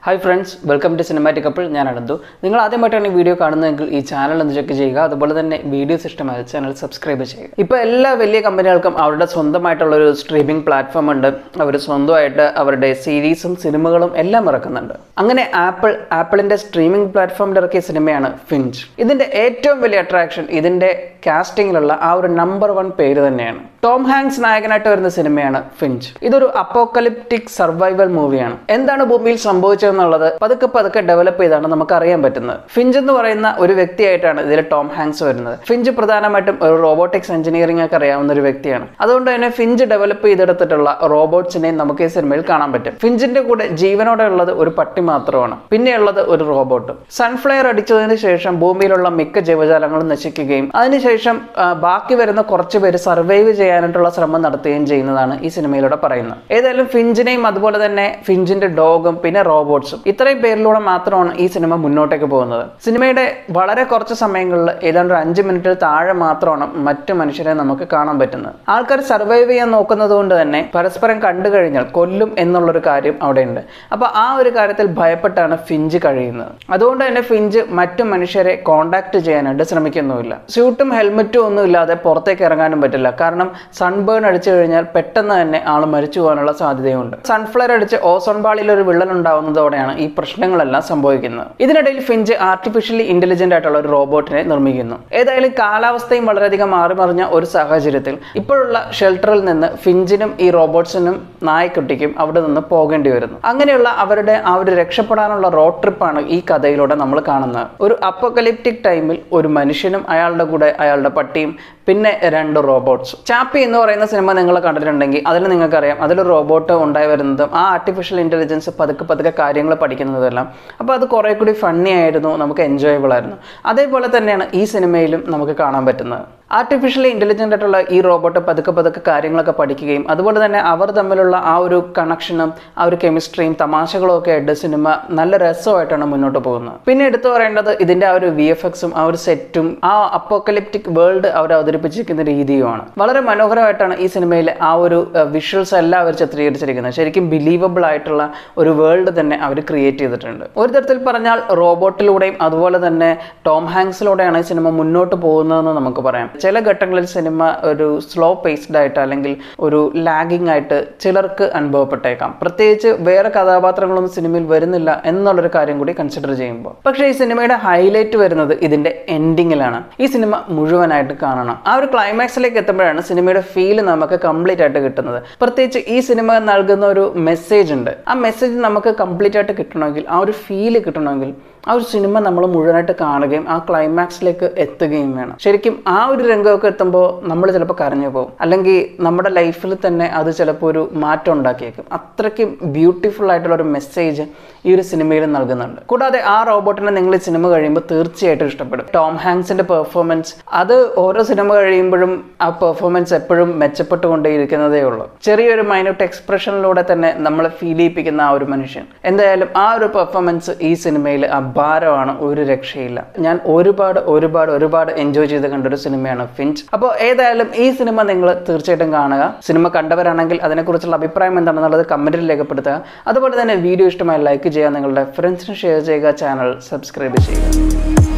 hi friends welcome to cinematic couple ഞാൻ അനന്തു നിങ്ങൾ ആദ്യമായിട്ടാണ് ഈ വീഡിയോ കാണുന്നതെങ്കിൽ ഈ ചാനൽ ഒന്ന് ചെക്ക് ചെയ്യുക അതുപോലെ തന്നെ വീഡിയോസ് ഇഷ്ടമായ ചാനൽ സബ്സ്ക്രൈബ് ചെയ്യുക ഇപ്പോൾ എല്ലാ വലിയ കമ്പനികൾക്കും അവരുടെ സ്വന്തമായിട്ടുള്ള ഒരു സ്ട്രീമിംഗ് പ്ലാറ്റ്ഫോം ഉണ്ട് അവർ സ്വന്തമായിട്ട് അവരുടെ സീരീസും സിനിമകളും എല്ലാം ഇറക്കുന്നുണ്ട് അങ്ങനെ ആപ്പിൾ ആപ്പിളിന്റെ സ്ട്രീമിംഗ് പ്ലാറ്റ്ഫോമിൽ ഇറക്കിയ സിനിമയാണ് ഫിഞ്ച് ഇതിന്റെ ഏറ്റവും വലിയ അട്രാക്ഷൻ ഇതിന്റെ കാസ്റ്റിംഗിലുള്ള ആ ഒരു നമ്പർ വൺ പേര് തന്നെയാണ് ടോം ഹാങ്സ് നായകനായിട്ട് വരുന്ന സിനിമയാണ് ഫിഞ്ച് ഇതൊരു അപ്പോക്കലിപ്റ്റിക് സർവൈവൽ മൂവിയാണ് എന്താണ് ഭൂമിയിൽ സംഭവിച്ചതെന്നുള്ളത് പതുക്കെ പതുക്കെ ഡെവലപ്പ് ചെയ്താണ് നമുക്ക് അറിയാൻ പറ്റുന്നത് ഫിഞ്ച് എന്ന് പറയുന്ന ഒരു വ്യക്തിയായിട്ടാണ് ഇതിൽ ടോം ഹാങ്സ് വരുന്നത് ഫിഞ്ച് പ്രധാനമായിട്ടും ഒരു റോബോട്ടിക്സ് എഞ്ചിനീയറിംഗ് ഒക്കെ അറിയാവുന്ന ഒരു വ്യക്തിയാണ് അതുകൊണ്ട് തന്നെ ഫിഞ്ച് ഡെവലപ്പ് ചെയ്തെടുത്തിട്ടുള്ള റോബോട്ട്സിനെ നമുക്ക് ഈ സിനിമയിൽ കാണാൻ പറ്റും ഫിഞ്ചിന്റെ കൂടെ ജീവനോടെ ഉള്ളത് ഒരു പട്ടി മാത്രമാണ് പിന്നെയുള്ളത് ഒരു റോബോട്ട് സൺഫ്ലയർ അടിച്ചതിന് ശേഷം ഭൂമിയിലുള്ള മിക്ക ജീവജാലങ്ങളും നശിക്കുകയും അതിനുശേഷം ആ, ബാക്കി വരുന്ന കുറച്ച് പേര് സർവൈവ് ചെയ്യാനായിട്ടുള്ള ശ്രമം നടത്തുകയും ചെയ്യുന്നതാണ് ഈ സിനിമയിലൂടെ പറയുന്നത് ഏതായാലും ഫിഞ്ചിനെയും അതുപോലെ തന്നെ ഫിഞ്ചിന്റെ ഡോഗും പിന്നെ റോബോട്ട്സും ഇത്രയും പേരിലൂടെ മാത്രമാണ് ഈ സിനിമ മുന്നോട്ടേക്ക് പോകുന്നത് സിനിമയുടെ വളരെ കുറച്ച് സമയങ്ങളിൽ ഏതാണ്ട് ഒരു അഞ്ച് മിനിറ്റിൽ താഴെ മാത്രമാണ് മറ്റു മനുഷ്യരെ നമുക്ക് കാണാൻ പറ്റുന്നത് ആൾക്കാർ സർവൈവ് ചെയ്യാൻ നോക്കുന്നത് കൊണ്ട് തന്നെ പരസ്പരം കണ്ടു കഴിഞ്ഞാൽ കൊല്ലും എന്നുള്ളൊരു കാര്യം അവിടെയുണ്ട് അപ്പോൾ ആ ഒരു കാര്യത്തിൽ ഭയപ്പെട്ടാണ് ഫിഞ്ച് കഴിയുന്നത് അതുകൊണ്ട് തന്നെ ഫിഞ്ച് മറ്റു മനുഷ്യരെ കോണ്ടാക്ട് ചെയ്യാനായിട്ട് ശ്രമിക്കുന്നുമില്ല സ്യൂട്ടും ഹെൽമെറ്റും ഒന്നും ഇല്ലാതെ പുറത്തേക്ക് ഇറങ്ങാനും പറ്റില്ല കാരണം സൺബേൺ അടിച്ചു കഴിഞ്ഞാൽ പെട്ടെന്ന് തന്നെ ആൾ മരിച്ചു പോകാനുള്ള സാധ്യതയുണ്ട് സൺഫ്ലയർ അടിച്ച് ഓസോൺ പാളിയിൽ ഒരു വിള്ളൽ ഉണ്ടാവുന്നതോടെയാണ് ഈ പ്രശ്നങ്ങളെല്ലാം സംഭവിക്കുന്നത് ഇതിനിടയിൽ ഫിഞ്ച് ആർട്ടിഫിഷ്യലി ഇന്റലിജന്റ് ആയിട്ടുള്ള ഒരു റോബോട്ടിനെ നിർമ്മിക്കുന്നു ഏതായാലും കാലാവസ്ഥയും വളരെയധികം മാറി മറിഞ്ഞ ഒരു സാഹചര്യത്തിൽ ഇപ്പോഴുള്ള ഷെൽട്ടറിൽ നിന്ന് ഫിഞ്ചിനും ഈ റോബോട്ട്സിനും നായ്ക്കുട്ടിക്കും അവിടെ നിന്ന് പോകേണ്ടി വരുന്നു അങ്ങനെയുള്ള അവരുടെ ആ ഒരു രക്ഷപ്പെടാനുള്ള റോഡ് ട്രിപ്പാണ് ഈ കഥയിലൂടെ നമ്മൾ കാണുന്നത് ഒരു അപ്പോക്കലിപ്റ്റിക് ടൈമിൽ ഒരു മനുഷ്യനും അയാളുടെ കൂടെ അയാളുടെ പട്ടിയും പിന്നെ രണ്ട് റോബോട്ട്സും ചാപ്പി എന്ന് പറയുന്ന സിനിമ നിങ്ങൾ കണ്ടിട്ടുണ്ടെങ്കിൽ അതിൽ നിങ്ങൾക്കറിയാം അതിലൊരു റോബോട്ട് ഉണ്ടായി വരുന്നതും ആ ആർട്ടിഫിഷ്യൽ ഇൻ്റലിജൻസ് പതുക്കെ പതുക്കെ കാര്യങ്ങൾ പഠിക്കുന്നതെല്ലാം അപ്പോൾ അത് കുറേ കൂടി ഫണ്ണി ആയിരുന്നു നമുക്ക് എൻജോയബിൾ ആയിരുന്നു അതേപോലെ തന്നെയാണ് ഈ സിനിമയിലും നമുക്ക് കാണാൻ പറ്റുന്നത് ആർട്ടിഫിഷ്യലി ഇൻ്റലിജൻ്റ് ആയിട്ടുള്ള ഈ റോബോട്ട് പതുക്കെ പതുക്കെ കാര്യങ്ങളൊക്കെ പഠിക്കുകയും അതുപോലെ തന്നെ അവർ തമ്മിലുള്ള ആ ഒരു കണക്ഷനും ആ ഒരു കെമിസ്ട്രിയും തമാശകളും ഒക്കെ ആയിട്ട് സിനിമ നല്ല രസമായിട്ടാണ് മുന്നോട്ട് പോകുന്നത് പിന്നെ എടുത്തു പറയേണ്ടത് ഇതിൻ്റെ ആ ഒരു വി എഫ് എക്സും ആ ഒരു സെറ്റും ആ അപ്പോക്കലിപ്റ്റിക് വേൾഡ് അവർ അവതരിപ്പിച്ചിരിക്കുന്ന രീതിയുമാണ് വളരെ മനോഹരമായിട്ടാണ് ഈ സിനിമയിലെ ആ ഒരു വിഷ്വൽസ് എല്ലാം അവർ ചിത്രീകരിച്ചിരിക്കുന്നത് ശരിക്കും ബിലീവബിൾ ആയിട്ടുള്ള ഒരു വേൾഡ് തന്നെ അവർ ക്രിയേറ്റ് ചെയ്തിട്ടുണ്ട് ഒരു തരത്തിൽ പറഞ്ഞാൽ റോബോട്ടിലൂടെയും അതുപോലെ തന്നെ ടോം ഹാങ്സിലൂടെയാണ് ഈ സിനിമ മുന്നോട്ട് പോകുന്നതെന്ന് നമുക്ക് പറയാം ചില ഘട്ടങ്ങളിൽ സിനിമ ഒരു സ്ലോ പേസ്ഡ് ആയിട്ട് അല്ലെങ്കിൽ ഒരു ലാഗിങ് ആയിട്ട് ചിലർക്ക് അനുഭവപ്പെട്ടേക്കാം പ്രത്യേകിച്ച് വേറെ കഥാപാത്രങ്ങളൊന്നും സിനിമയിൽ വരുന്നില്ല എന്നുള്ളൊരു കാര്യം കൂടി കൺസിഡർ ചെയ്യുമ്പോൾ പക്ഷേ ഈ സിനിമയുടെ ഹൈലൈറ്റ് വരുന്നത് ഇതിന്റെ എൻഡിങ്ങിലാണ് ഈ സിനിമ മുഴുവനായിട്ട് കാണണം ആ ഒരു ക്ലൈമാക്സിലേക്ക് എത്തുമ്പോഴാണ് സിനിമയുടെ ഫീൽ നമുക്ക് കംപ്ലീറ്റ് ആയിട്ട് കിട്ടുന്നത് പ്രത്യേകിച്ച് ഈ സിനിമ നൽകുന്ന ഒരു മെസ്സേജ് ഉണ്ട് ആ മെസ്സേജ് നമുക്ക് കംപ്ലീറ്റ് ആയിട്ട് കിട്ടണമെങ്കിൽ ആ ഒരു ഫീല് കിട്ടണമെങ്കിൽ ആ ഒരു സിനിമ നമ്മൾ മുഴുവനായിട്ട് കാണുകയും ആ ക്ലൈമാക്സിലേക്ക് എത്തുകയും വേണം ശരിക്കും ആ ഒരു രംഗമൊക്കെ എത്തുമ്പോൾ നമ്മൾ ചിലപ്പോൾ കരഞ്ഞു പോകും അല്ലെങ്കിൽ നമ്മുടെ ലൈഫിൽ തന്നെ അത് ചിലപ്പോൾ ഒരു മാറ്റം ഉണ്ടാക്കിയേക്കും അത്രയ്ക്കും ബ്യൂട്ടിഫുൾ ആയിട്ടുള്ള ഒരു മെസ്സേജ് ഈ ഒരു സിനിമയിൽ നൽകുന്നുണ്ട് കൂടാതെ ആ റോബോട്ടിനെ നിങ്ങൾ ഈ സിനിമ കഴിയുമ്പോൾ തീർച്ചയായിട്ടും ഇഷ്ടപ്പെടും ടോം ഹാങ്സിന്റെ പെർഫോമൻസ് അത് ഓരോ സിനിമ കഴിയുമ്പോഴും ആ പെർഫോമൻസ് എപ്പോഴും മെച്ചപ്പെട്ടുകൊണ്ടേയിരിക്കുന്നതേ ഉള്ളൂ ചെറിയൊരു മൈന്യൂട്ട് എക്സ്പ്രഷനിലൂടെ തന്നെ നമ്മളെ ഫീൽ ചെയ്യിപ്പിക്കുന്ന ആ ഒരു മനുഷ്യൻ എന്തായാലും ആ ഒരു പെർഫോമൻസ് ഈ സിനിമയിൽ അപാരമാണ് ഒരു രക്ഷയില്ല ഞാൻ ഒരുപാട് ഒരുപാട് ഒരുപാട് എൻജോയ് ചെയ്ത് കണ്ടൊരു സിനിമയാണ് ഫിഞ്ച് അപ്പോൾ ഏതായാലും ഈ സിനിമ നിങ്ങൾ തീർച്ചയായിട്ടും കാണുക സിനിമ കണ്ടവരാണെങ്കിൽ അതിനെക്കുറിച്ചുള്ള അഭിപ്രായം എന്താണെന്നുള്ളത് കമൻറ്റിൽ രേഖപ്പെടുത്തുക അതുപോലെ തന്നെ വീഡിയോ ഇഷ്ടമായി ലൈക്ക് ചെയ്യുക നിങ്ങളുടെ ഫ്രണ്ട്സിന് ഷെയർ ചെയ്യുക ചാനൽ സബ്സ്ക്രൈബ് ചെയ്യുക